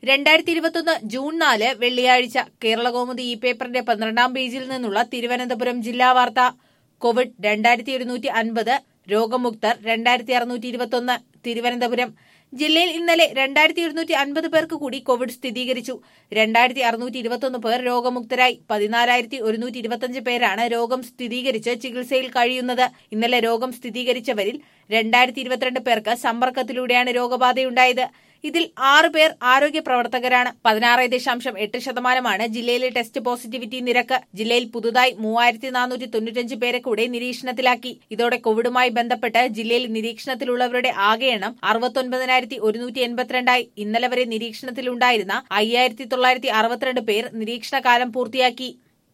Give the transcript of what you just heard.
രണ്ടായിരത്തി ഇരുപത്തൊന്ന് ജൂൺ നാല് വെള്ളിയാഴ്ച കേരളകൗമുദി ഈ പേപ്പറിന്റെ പന്ത്രണ്ടാം പേജിൽ നിന്നുള്ള തിരുവനന്തപുരം ജില്ലാ വാർത്ത കോവിഡ് രണ്ടായിരത്തി ഒരുന്നൂറ്റി അൻപത് രോഗമുക്തർ രണ്ടായിരത്തി അറുന്നൂറ്റി ഇരുപത്തൊന്ന് തിരുവനന്തപുരം ജില്ലയിൽ ഇന്നലെ രണ്ടായിരത്തി ഇരുന്നൂറ്റി അൻപത് പേർക്ക് കൂടി കോവിഡ് സ്ഥിരീകരിച്ചു രണ്ടായിരത്തി അറുന്നൂറ്റി ഇരുപത്തൊന്ന് പേർ രോഗമുക്തരായി പതിനാലായിരത്തി ഒരുന്നൂറ്റി ഇരുപത്തിയഞ്ച് പേരാണ് രോഗം സ്ഥിരീകരിച്ച് ചികിത്സയിൽ കഴിയുന്നത് ഇന്നലെ രോഗം സ്ഥിരീകരിച്ചവരിൽ രണ്ടായിരത്തി ഇരുപത്തിരണ്ട് പേർക്ക് സമ്പർക്കത്തിലൂടെയാണ് രോഗബാധയുണ്ടായത് ഇതിൽ ആറ് പേർ ആരോഗ്യ പ്രവർത്തകരാണ് പതിനാറ് ദശാംശം എട്ട് ശതമാനമാണ് ജില്ലയിലെ ടെസ്റ്റ് പോസിറ്റിവിറ്റി നിരക്ക് ജില്ലയിൽ പുതുതായി മൂവായിരത്തി നാനൂറ്റി തൊണ്ണൂറ്റഞ്ച് പേരെ കൂടെ നിരീക്ഷണത്തിലാക്കി ഇതോടെ കോവിഡുമായി ബന്ധപ്പെട്ട് ജില്ലയിൽ നിരീക്ഷണത്തിലുള്ളവരുടെ ആകെ എണ്ണം അറുപത്തൊൻപതിനായിരത്തി ഒരുന്നൂറ്റി എൺപത്തിരണ്ടായി ഇന്നലെ വരെ നിരീക്ഷണത്തിലുണ്ടായിരുന്ന അയ്യായിരത്തി തൊള്ളായിരത്തി അറുപത്തിരണ്ട് പേർ നിരീക്ഷണകാലം പൂർത്തിയാക്കി